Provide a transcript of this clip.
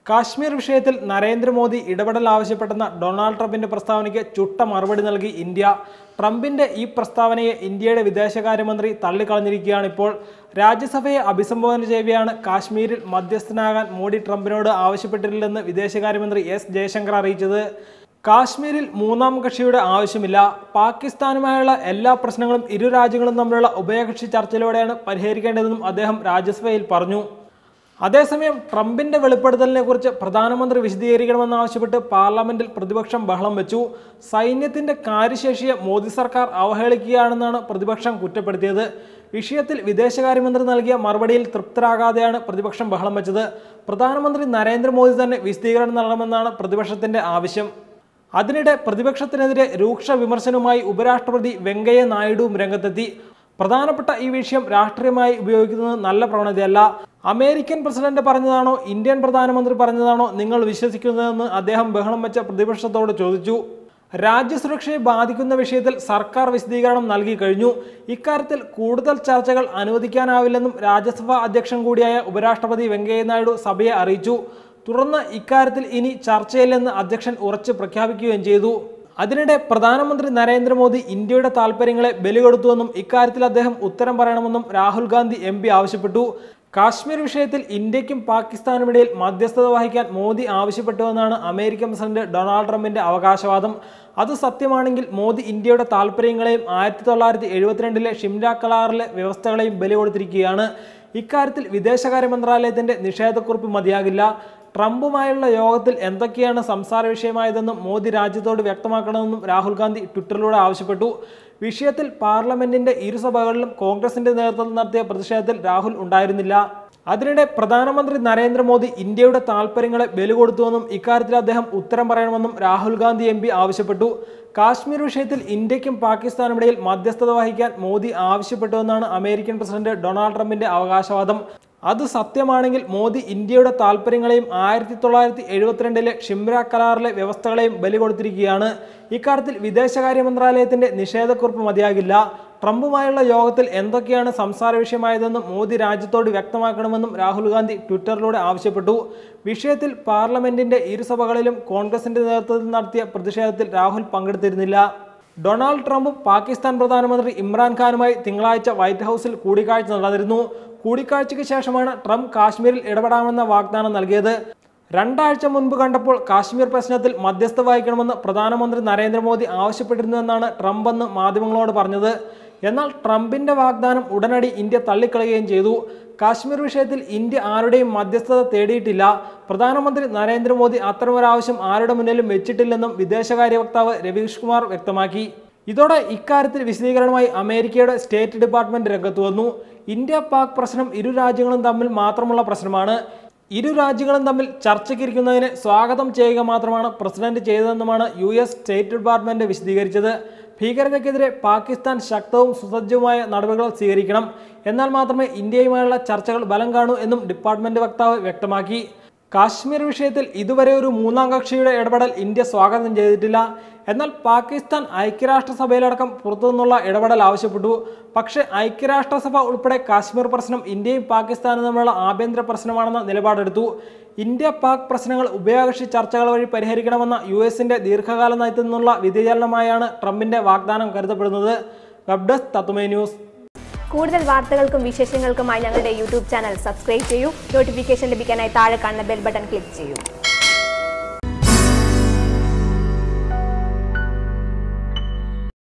കാശ്മീർ വിഷയത്തിൽ നരേന്ദ്രമോദി ഇടപെടൽ ആവശ്യപ്പെട്ടെന്ന ഡൊണാൾഡ് ട്രംപിന്റെ പ്രസ്താവനയ്ക്ക് ചുട്ട മറുപടി നൽകി ഇന്ത്യ ട്രംപിന്റെ ഈ പ്രസ്താവനയെ ഇന്ത്യയുടെ വിദേശകാര്യമന്ത്രി തള്ളിക്കളഞ്ഞിരിക്കുകയാണ് ഇപ്പോൾ രാജ്യസഭയെ അഭിസംബോധന ചെയ്യവെയാണ് കാശ്മീരിൽ മധ്യസ്ഥനാകാൻ മോഡി ട്രംപിനോട് ആവശ്യപ്പെട്ടിട്ടില്ലെന്ന് വിദേശകാര്യമന്ത്രി എസ് ജയശങ്കർ അറിയിച്ചത് കാശ്മീരിൽ മൂന്നാം കക്ഷിയുടെ ആവശ്യമില്ല പാകിസ്ഥാനുമായുള്ള എല്ലാ പ്രശ്നങ്ങളും ഇരു രാജ്യങ്ങളും തമ്മിലുള്ള ഉഭയകക്ഷി ചർച്ചയിലൂടെയാണ് പരിഹരിക്കേണ്ടതെന്നും അദ്ദേഹം രാജ്യസഭയിൽ പറഞ്ഞു അതേസമയം ട്രംപിന്റെ വെളിപ്പെടുത്തലിനെ കുറിച്ച് പ്രധാനമന്ത്രി വിശദീകരിക്കണമെന്നാവശ്യപ്പെട്ട് പാർലമെന്റിൽ പ്രതിപക്ഷം ബഹളം വെച്ചു സൈന്യത്തിന്റെ കാര്യശേഷിയെ മോദി സർക്കാർ അവഹേളിക്കുകയാണെന്നാണ് പ്രതിപക്ഷം കുറ്റപ്പെടുത്തിയത് വിഷയത്തിൽ വിദേശകാര്യമന്ത്രി നൽകിയ മറുപടിയിൽ തൃപ്തരാകാതെയാണ് പ്രതിപക്ഷം ബഹളം വെച്ചത് പ്രധാനമന്ത്രി നരേന്ദ്രമോദി തന്നെ വിശദീകരണം നൽകണമെന്നാണ് പ്രതിപക്ഷത്തിന്റെ ആവശ്യം അതിനിടെ പ്രതിപക്ഷത്തിനെതിരെ രൂക്ഷ വിമർശനവുമായി ഉപരാഷ്ട്രപതി വെങ്കയ്യ നായിഡുവും രംഗത്തെത്തി പ്രധാനപ്പെട്ട ഈ വിഷയം രാഷ്ട്രീയമായി ഉപയോഗിക്കുന്നത് നല്ല പ്രവണതയല്ല അമേരിക്കൻ പ്രസിഡന്റ് പറഞ്ഞതാണോ ഇന്ത്യൻ പ്രധാനമന്ത്രി പറഞ്ഞതാണോ നിങ്ങൾ വിശ്വസിക്കുന്നതെന്ന് അദ്ദേഹം ബഹളം വെച്ച പ്രതിപക്ഷത്തോട് ചോദിച്ചു രാജ്യസുരക്ഷയെ ബാധിക്കുന്ന വിഷയത്തിൽ സർക്കാർ വിശദീകരണം നൽകി കഴിഞ്ഞു ഇക്കാര്യത്തിൽ കൂടുതൽ ചർച്ചകൾ അനുവദിക്കാനാവില്ലെന്നും രാജ്യസഭാ അധ്യക്ഷൻ കൂടിയായ ഉപരാഷ്ട്രപതി വെങ്കയ്യ നായിഡു സഭയെ അറിയിച്ചു തുടർന്ന് ഇക്കാര്യത്തിൽ ഇനി ചർച്ചയില്ലെന്ന് അധ്യക്ഷൻ ഉറച്ചു പ്രഖ്യാപിക്കുകയും ചെയ്തു അതിനിടെ പ്രധാനമന്ത്രി നരേന്ദ്രമോദി ഇന്ത്യയുടെ താൽപ്പര്യങ്ങളെ ബലികൊടുത്തുവെന്നും ഇക്കാര്യത്തിൽ അദ്ദേഹം ഉത്തരം പറയണമെന്നും രാഹുൽ ഗാന്ധി എം ആവശ്യപ്പെട്ടു കാശ്മീർ വിഷയത്തിൽ ഇന്ത്യക്കും പാകിസ്ഥാനുമിടയിൽ മധ്യസ്ഥത വഹിക്കാൻ മോദി ആവശ്യപ്പെട്ടുവെന്നാണ് അമേരിക്കൻ പ്രസിഡന്റ് ഡൊണാൾഡ് ട്രംപിന്റെ അവകാശവാദം അത് സത്യമാണെങ്കിൽ മോദി ഇന്ത്യയുടെ താൽപ്പര്യങ്ങളെയും ആയിരത്തി തൊള്ളായിരത്തി എഴുപത്തിരണ്ടിലെ ഷിംല കലാറിലെ വ്യവസ്ഥകളെയും ബലി കൊടുത്തിരിക്കുകയാണ് ഇക്കാര്യത്തിൽ വിദേശകാര്യ മന്ത്രാലയത്തിന്റെ നിഷേധക്കുറിപ്പ് മതിയാകില്ല ട്രംപുമായുള്ള യോഗത്തിൽ എന്തൊക്കെയാണ് സംസാര വിഷയമായതെന്നും മോദി രാജ്യത്തോട് വ്യക്തമാക്കണമെന്നും രാഹുൽ ഗാന്ധി ട്വിറ്ററിലൂടെ ആവശ്യപ്പെട്ടു വിഷയത്തിൽ പാർലമെന്റിന്റെ ഇരുസഭകളിലും കോൺഗ്രസിന്റെ നേതൃത്വത്തിൽ നടത്തിയ പ്രതിഷേധത്തിൽ രാഹുൽ ഉണ്ടായിരുന്നില്ല അതിനിടെ പ്രധാനമന്ത്രി നരേന്ദ്രമോദി ഇന്ത്യയുടെ താൽപ്പര്യങ്ങളെ ബലി കൊടുത്തുവെന്നും ഇക്കാര്യത്തിൽ അദ്ദേഹം ഉത്തരം പറയണമെന്നും രാഹുൽ ഗാന്ധി എം ആവശ്യപ്പെട്ടു കാശ്മീർ വിഷയത്തിൽ ഇന്ത്യക്കും പാകിസ്ഥാനും ഇടയിൽ മധ്യസ്ഥത വഹിക്കാൻ മോദി ആവശ്യപ്പെട്ടുവെന്നാണ് അമേരിക്കൻ പ്രസിഡന്റ് ഡൊണാൾഡ് ട്രംപിന്റെ അവകാശവാദം അത് സത്യമാണെങ്കിൽ മോദി ഇന്ത്യയുടെ താൽപ്പര്യങ്ങളെയും ആയിരത്തി തൊള്ളായിരത്തി എഴുപത്തിരണ്ടിലെ ഷിംല കരാറിലെ വ്യവസ്ഥകളെയും ബലി കൊടുത്തിരിക്കുകയാണ് ഇക്കാര്യത്തിൽ വിദേശകാര്യ മന്ത്രാലയത്തിന്റെ നിഷേധക്കുറിപ്പ് മതിയാകില്ല ട്രംപുമായുള്ള യോഗത്തിൽ എന്തൊക്കെയാണ് സംസാര വിഷയമായതെന്നും മോദി രാജ്യത്തോട് വ്യക്തമാക്കണമെന്നും രാഹുൽ ഗാന്ധി ട്വിറ്ററിലൂടെ ആവശ്യപ്പെട്ടു വിഷയത്തിൽ പാർലമെന്റിന്റെ ഇരുസഭകളിലും കോൺഗ്രസിന്റെ നേതൃത്വത്തിൽ നടത്തിയ പ്രതിഷേധത്തിൽ രാഹുൽ പങ്കെടുത്തിരുന്നില്ല ഡൊണാൾഡ് ട്രംപും പാകിസ്ഥാൻ പ്രധാനമന്ത്രി ഇമ്രാൻഖാനുമായി തിങ്കളാഴ്ച വൈറ്റ് ഹൗസിൽ കൂടിക്കാഴ്ച നടന്നിരുന്നു കൂടിക്കാഴ്ചയ്ക്ക് ശേഷമാണ് ട്രംപ് കാശ്മീരിൽ ഇടപെടാമെന്ന വാഗ്ദാനം നൽകിയത് രണ്ടാഴ്ച മുൻപ് കണ്ടപ്പോൾ കാശ്മീർ പ്രശ്നത്തിൽ മധ്യസ്ഥ വഹിക്കണമെന്ന് പ്രധാനമന്ത്രി നരേന്ദ്രമോദി ആവശ്യപ്പെട്ടിരുന്നുവെന്നാണ് ട്രംപ് എന്ന് മാധ്യമങ്ങളോട് പറഞ്ഞത് എന്നാൽ ട്രംപിന്റെ വാഗ്ദാനം ഉടനടി ഇന്ത്യ തള്ളിക്കളയുകയും ചെയ്തു കാശ്മീർ വിഷയത്തിൽ ഇന്ത്യ ആരുടെയും മധ്യസ്ഥത തേടിയിട്ടില്ല പ്രധാനമന്ത്രി നരേന്ദ്രമോദി അത്തരമൊരാവശ്യം ആരുടെ മുന്നിലും വെച്ചിട്ടില്ലെന്നും വിദേശകാര്യ വക്താവ് രവീഷ് കുമാർ വ്യക്തമാക്കി ഇതോടെ ഇക്കാര്യത്തിൽ വിശദീകരണമായി അമേരിക്കയുടെ സ്റ്റേറ്റ് ഡിപ്പാർട്ട്മെന്റ് രംഗത്ത് വന്നു ഇന്ത്യ പാക് പ്രശ്നം ഇരു രാജ്യങ്ങളും തമ്മിൽ മാത്രമുള്ള പ്രശ്നമാണ് ഇരു രാജ്യങ്ങളും തമ്മിൽ ചർച്ചയ്ക്കിരിക്കുന്നതിന് സ്വാഗതം ചെയ്യുക മാത്രമാണ് പ്രസിഡന്റ് ചെയ്തതെന്നുമാണ് യു എസ് സ്റ്റേറ്റ് ഡിപ്പാർട്ട്മെന്റ് വിശദീകരിച്ചത് ഭീകരതയ്ക്കെതിരെ പാകിസ്ഥാൻ ശക്തവും സുസജ്ജവുമായ നടപടികൾ സ്വീകരിക്കണം എന്നാൽ മാത്രമേ ഇന്ത്യയുമായുള്ള ചർച്ചകൾ ബലം കാണൂ എന്നും ഡിപ്പാർട്ട്മെന്റ് വക്താവ് വ്യക്തമാക്കി കാശ്മീർ വിഷയത്തിൽ ഇതുവരെ ഒരു മൂന്നാം കക്ഷിയുടെ ഇടപെടൽ ഇന്ത്യ സ്വാഗതം ചെയ്തിട്ടില്ല എന്നാൽ പാകിസ്ഥാൻ ഐക്യരാഷ്ട്രസഭയിലടക്കം പുറത്തുനിന്നുള്ള ഇടപെടൽ ആവശ്യപ്പെട്ടു പക്ഷേ ഐക്യരാഷ്ട്രസഭ ഉൾപ്പെടെ കാശ്മീർ പ്രശ്നം ഇന്ത്യയും പാകിസ്ഥാനും തമ്മിലുള്ള ആഭ്യന്തര പ്രശ്നമാണെന്ന നിലപാടെടുത്തു ഇന്ത്യ പാക് പ്രശ്നങ്ങൾ ഉഭയകക്ഷി ചർച്ചകൾ വഴി പരിഹരിക്കണമെന്ന യു എസിന്റെ ദീർഘകാല നയത്തിൽ നിന്നുള്ള വ്യതിചലനമായാണ് ട്രംപിന്റെ വാഗ്ദാനം കരുതപ്പെടുന്നത് വെബ് ഡെസ്ക് തത്തുമൈ ന്യൂസ് കൂടുതൽ വാർത്തകൾക്കും വിശേഷങ്ങൾക്കുമായി ഞങ്ങളുടെ യൂട്യൂബ് ചാനൽ സബ്സ്ക്രൈബ് ചെയ്യൂ നോട്ടിഫിക്കേഷൻ ലഭിക്കാനായി താഴെ കാണുന്ന ബെൽ ബട്ടൺ ക്ലിക്ക് ചെയ്യൂ